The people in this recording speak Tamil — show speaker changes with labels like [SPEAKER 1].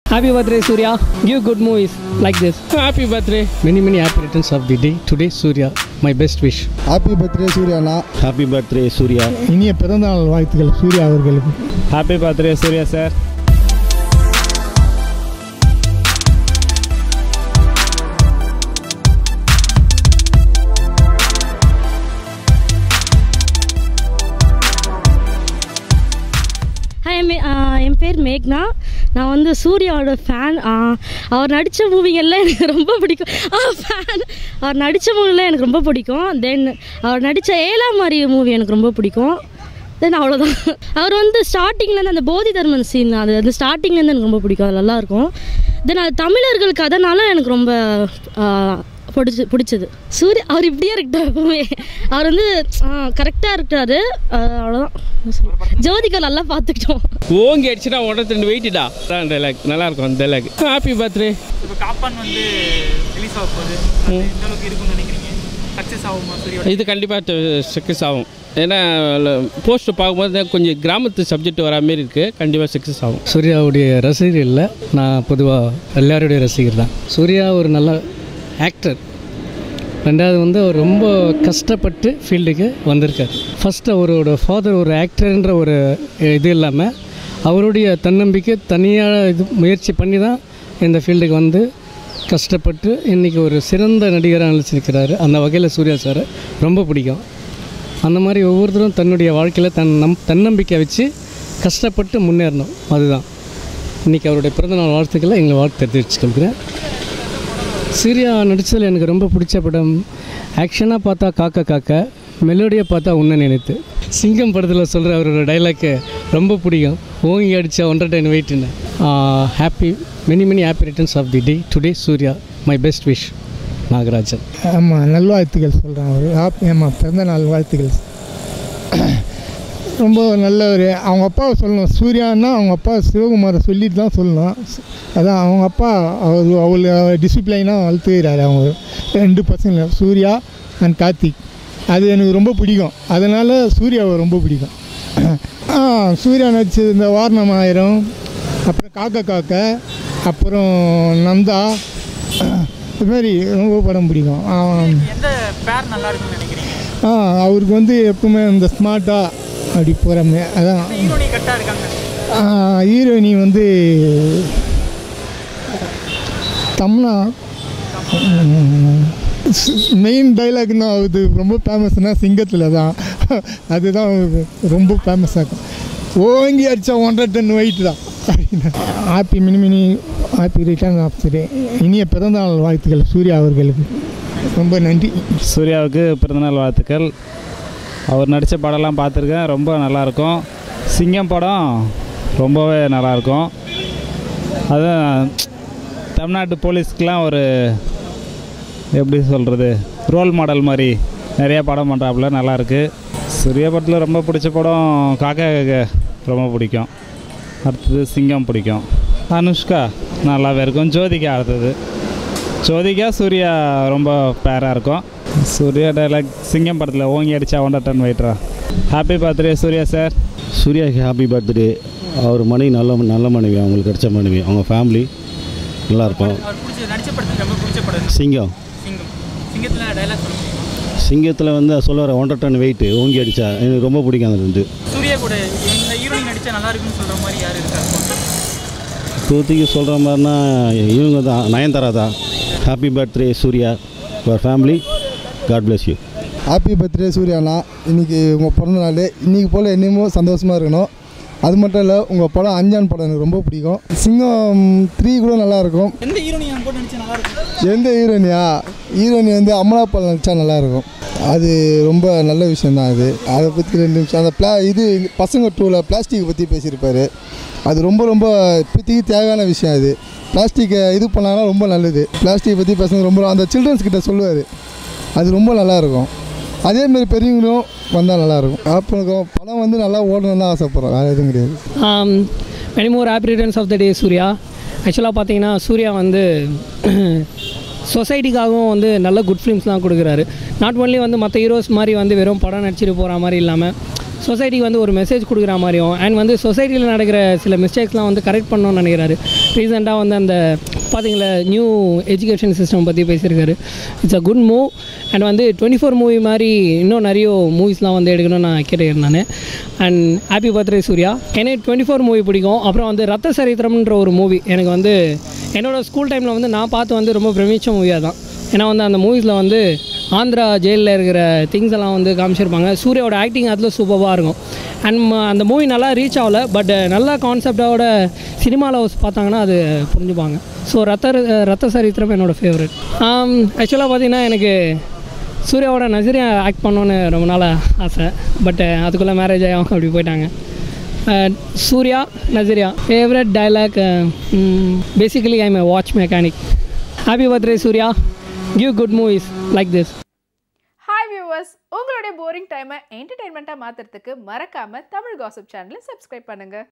[SPEAKER 1] Happy birthday, Surya. Give good movies like this. Happy birthday.
[SPEAKER 2] Many, many happy returns of the day. Today, Surya, my best wish.
[SPEAKER 3] Happy birthday சூர்யாண்ணா
[SPEAKER 4] happy birthday Surya
[SPEAKER 3] இனிய பிறந்தநாள் வாழ்த்துக்கள் சூர்யா அவர்களுக்கு
[SPEAKER 5] happy birthday Surya sir
[SPEAKER 6] hi என் பேர் மேக்னா நான் வந்து சூர்யாவோட ஃபேன் அவர் நடித்த மூவிங்கெல்லாம் எனக்கு ரொம்ப பிடிக்கும் ஃபேன் அவர் நடித்த மூவிலாம் எனக்கு ரொம்ப பிடிக்கும் தென் அவர் நடித்த ஏழாம் மாதிரி மூவி எனக்கு ரொம்ப பிடிக்கும் தென் அவ்வளோதான் அவர் வந்து ஸ்டார்டிங்லேருந்து அந்த போதி தர்மன் சீன் அது அந்த ஸ்டார்டிங்லேருந்து எனக்கு ரொம்ப பிடிக்கும் அது நல்லாயிருக்கும் தென் அது தமிழர்கள் கதைனால எனக்கு ரொம்ப பிடிச்சி பிடிச்சது சூர்யா அவர் இப்படியே இருக்கட்டும் எப்பவுமே அவர் வந்து கரெக்டாக இருக்காரு அவ்வளோதான் ஜோதிகா நல்லா பார்த்துக்கிட்டோம்
[SPEAKER 1] ஓங்கி அடிச்சுட்டா உடனே ரெண்டு வெயிட்டுடா டைலாக் நல்லா இருக்கும் அந்த டைலாக் ஹாப்பி பர்த்டே
[SPEAKER 7] இப்போ காப்பான் வந்து ரிலீஸ் ஆக போகுது அது எந்த அளவுக்கு இருக்கும்னு நினைக்கிறீங்க சக்ஸஸ் ஆகுமா சூரியோட
[SPEAKER 1] இது கண்டிப்பாக சக்ஸஸ் ஆகும் ஏன்னா போஸ்ட் பார்க்கும்போது கொஞ்சம் கிராமத்து சப்ஜெக்ட் வரா மாரி இருக்குது கண்டிப்பாக சக்ஸஸ் ஆகும்
[SPEAKER 2] சூர்யாவுடைய ரசிகர் இல்லை நான் பொதுவாக எல்லாருடைய ரசிகர் தான் சூர்யா ஒரு நல்ல ஆக்டர் ரெண்டாவது வந்து அவர் ரொம்ப கஷ்டப்பட்டு ஃபீல்டுக்கு வந்திருக்கார் ஃபஸ்ட்டு அவரோட ஃபாதர் ஒரு ஆக்டர்ன்ற ஒரு இது இல்லாமல் அவருடைய தன்னம்பிக்கை தனியாக இது முயற்சி பண்ணி தான் இந்த ஃபீல்டுக்கு வந்து கஷ்டப்பட்டு இன்றைக்கி ஒரு சிறந்த நடிகராக நடிச்சிருக்கிறாரு அந்த வகையில் சூர்யா சார் ரொம்ப பிடிக்கும் அந்த மாதிரி ஒவ்வொருத்தரும் தன்னுடைய வாழ்க்கையில் தன் நம் தன்னம்பிக்கை வச்சு கஷ்டப்பட்டு முன்னேறணும் அதுதான் இன்றைக்கி அவருடைய பிறந்தநாள் வாழ்த்துக்களை எங்களை வாழ்த்து தெரிவிச்சுக்கொள்கிறேன் சூர்யா நடித்ததில் எனக்கு ரொம்ப பிடிச்ச படம் ஆக்ஷனாக பார்த்தா காக்க காக்க மெலோடியை பார்த்தா உன்னை நினைத்து சிங்கம் படத்தில் சொல்கிற அவரோட டைலாக்கு ரொம்ப பிடிக்கும் ஓங்கி அடித்தா ஒன்றரை டைன் வெயிட்டுன்னு happy many many happy returns of the day today Surya my best wish Nagarajan
[SPEAKER 3] ஆமாம் நல்வாழ்த்துக்கள் சொல்கிறேன் அவர் ஹாப்பி ஆமாம் பிறந்த நாள் வாழ்த்துக்கள் ரொம்ப நல்ல ஒரு அவங்க அப்பாவை சொல்லணும் சூர்யான்னா அவங்க அப்பா சிவகுமாரை சொல்லிட்டு தான் சொல்லணும் அதான் அவங்க அப்பா அவர் அவ்வளோ டிசிப்ளைனாக வளர்த்துக்கிறாரு அவங்க ரெண்டு பசங்க சூர்யா அண்ட் கார்த்திக் அது எனக்கு ரொம்ப பிடிக்கும் அதனால் சூர்யாவை ரொம்ப பிடிக்கும் ஆ சூர்யா நடிச்சது இந்த வாரணம் ஆயிரம் அப்புறம் காக்க காக்க அப்புறம் நந்தா இது மாதிரி ரொம்ப படம் பிடிக்கும் ஆ,
[SPEAKER 7] எந்த பேர் நல்லா இருக்கும்னு நினைக்கிறீங்க
[SPEAKER 3] ஆ அவருக்கு வந்து எப்பவுமே இந்த ஸ்மார்ட்டாக அப்படி போகிறமே அதான்
[SPEAKER 7] ஹீரோனி கரெக்டாக இருக்காங்க
[SPEAKER 3] ஹீரோயினி வந்து தம்னா மெயின் டைலாக்னா அது ரொம்ப ஃபேமஸ்னா சிங்கத்தில் தான் அதுதான் ரொம்ப ஃபேமஸாக இருக்கும் ஓங்கி அடித்தா ஒன்றரை டன் வெயிட் தான் happy many many happy return of day இனிய பிறந்தநாள் வாழ்த்துக்கள் சூர்யா அவர்களுக்கு ரொம்ப நன்றி
[SPEAKER 5] சூர்யாவுக்கு பிறந்தநாள் வாழ்த்துக்கள் அவர் நடித்த படம்லாம் பார்த்துருக்கேன் ரொம்ப நல்லாயிருக்கும் சிங்கம் படம் ரொம்பவே நல்லாயிருக்கும் அதுவும் தமிழ்நாட்டு போலீஸ்க்கெலாம் ஒரு எப்படி சொல்கிறது ரோல் மாடல் மாதிரி நிறையா படம் பண்ணுறாப்புல நல்லாயிருக்கு சூர்யா படத்தில் ரொம்ப பிடிச்ச படம் காக்கா காக்க ரொம்ப பிடிக்கும் அடுத்தது சிங்கம் பிடிக்கும் அனுஷ்கா நல்லாவே இருக்கும் ஜோதிகா அடுத்தது ஜோதிகா சூர்யா ரொம்ப பேராக இருக்கும் சூர்யா டைலாக் சிங்கம் படத்தில் ஓங்கி அடித்தா ஒன்றரை டன் வெயிட்ரா ஹாப்பி பர்த்டே சூர்யா சார்
[SPEAKER 4] சூர்யாக்கு ஹாப்பி பர்த்டே அவர் மனைவி நல்ல நல்ல மனைவி அவங்களுக்கு கிடைச்ச மனைவி அவங்க ஃபேமிலி நல்லா இருப்போம்
[SPEAKER 7] அவர் பிடிச்ச நடிச்ச படத்துக்கு ரொம்ப பிடிச்ச படம்
[SPEAKER 4] சிங்கம்
[SPEAKER 7] சிங்கம் சிங்கத்தில் டைலாக் சொல்ல முடியுமா
[SPEAKER 4] சிங்கத்தில் வந்து சொல்லுவார் ஒன்றரை டன் வெயிட்டு ஓங்கி அடித்தா எனக்கு ரொம்ப பிடிக்கும் அந்த ரெண்டு
[SPEAKER 7] சூர்யா கூட இந்த ஹீரோயின் நடிச்சா நல்லா இருக்குன்னு சொல்கிற மாதிரி யார் இருக்காங்க
[SPEAKER 4] இப்போதைக்கு சொல்கிற மாதிரினா இவங்க தான் நயன்தாரா தான் happy birthday Surya your family god bless you
[SPEAKER 3] happy birthday சூர்யாண்ணா இன்றைக்கி உங்கள் பிறந்த நாள் இன்றைக்கி போல் என்னமோ சந்தோஷமாக இருக்கணும் அது மட்டும் இல்லை உங்கள் படம் அஞ்சான் படம் எனக்கு ரொம்ப பிடிக்கும் சிங்கம் த்ரீ கூட நல்லாயிருக்கும்
[SPEAKER 7] எந்த ஹீரோயின் போட்டு நடிச்சா நல்லா இருக்கும்
[SPEAKER 3] எந்த ஹீரோனியா ஹீரோனி வந்து அமலா பால் நடிச்சா நல்லாயிருக்கும் அது ரொம்ப நல்ல விஷயந்தான் அது அதை பற்றி ரெண்டு நிமிஷம் அந்த பிளா இது பசங்க டூவில் பிளாஸ்டிக் பற்றி பேசியிருப்பாரு அது ரொம்ப ரொம்ப இப்போதைக்கு தேவையான விஷயம் அது பிளாஸ்டிக்கை இது பண்ணாங்கன்னா ரொம்ப நல்லது பிளாஸ்டிக் பற்றி பசங்க ரொம்ப அந்த சில்ட்ரன்ஸ் கிட்ட சொல்லுவார் அது ரொம்ப நல்லாயிருக்கும் அதேமாரி பெரியவங்களும் வந்தால் நல்லாயிருக்கும் அப்புறம் படம் வந்து நல்லா ஓடணும்னு தான் ஆசைப்பட்றோம் வேறு எதுவும் கிடையாது
[SPEAKER 1] um, many more happy returns of the day Surya ஆக்சுவலாக பார்த்தீங்கன்னா சூர்யா வந்து சொசைட்டிக்காகவும் வந்து நல்ல குட் ஃபிலிம்ஸ்லாம் கொடுக்குறாரு நாட் ஒன்லி வந்து மற்ற ஹீரோஸ் மாதிரி வந்து வெறும் படம் நடிச்சிட்டு போகிற மாதிரி இல்லாமல்
[SPEAKER 2] சொசைட்டிக்கு வந்து ஒரு மெசேஜ் கொடுக்குற மாதிரியும் அண்ட் வந்து சொசைட்டியில் நடக்கிற சில மிஸ்டேக்ஸ்லாம் வந்து கரெக்ட் பண்ணணும்னு நினைக்கிறாரு ரீசெண்டாக வந்து அந்த பார்த்தீங்களா நியூ எஜுகேஷன் சிஸ்டம் பற்றி பேசியிருக்காரு it's a good move and வந்து டுவெண்ட்டி ஃபோர் மூவி மாதிரி இன்னும் நிறைய மூவிஸ்லாம் வந்து எடுக்கணும்னு நான் கேட்டுக்கிறேன் நான் அண்ட் ஹாப்பி பர்த்டே சூர்யா எனக்கு டுவெண்ட்டி ஃபோர் மூவி பிடிக்கும் அப்புறம் வந்து ரத்த சரித்திரம்ன்ற ஒரு மூவி எனக்கு வந்து என்னோடய ஸ்கூல் டைமில் வந்து நான் பார்த்து வந்து ரொம்ப பிரமிச்ச மூவியாக தான் ஏன்னா வந்து அந்த மூவிஸில் வந்து ஆந்திரா ஜெயிலில் இருக்கிற திங்ஸ் எல்லாம் வந்து காமிச்சிருப்பாங்க சூர்யாவோட ஆக்டிங் அதில் சூப்பராக இருக்கும் அண்ட் அந்த மூவி நல்லா ரீச் ஆகல பட் நல்ல கான்செப்டோட சினிமாவில் பார்த்தாங்கன்னா அது புரிஞ்சுப்பாங்க ஸோ ரத்த ரத்த சரித்திரம் என்னோடய ஃபேவரட் ஆக்சுவலாக பார்த்தீங்கன்னா எனக்கு சூர்யாவோட நசரியா ஆக்ட் பண்ணணுன்னு ரொம்ப நாளாக ஆசை பட் அதுக்குள்ளே மேரேஜ் ஆகி அவங்க அப்படி போயிட்டாங்க Uh, Surya Nazriya favourite dialogue basically I am watch mechanic happy birthday Surya give good movies like this
[SPEAKER 8] hi viewers உங்களுடைய போரிங் டைமை என்டர்டைன்மெண்ட்டாக மாற்றுறதுக்கு மறக்காமல் தமிழ் காசிப் சேனலை சப்ஸ்கிரைப் பண்ணுங்கள்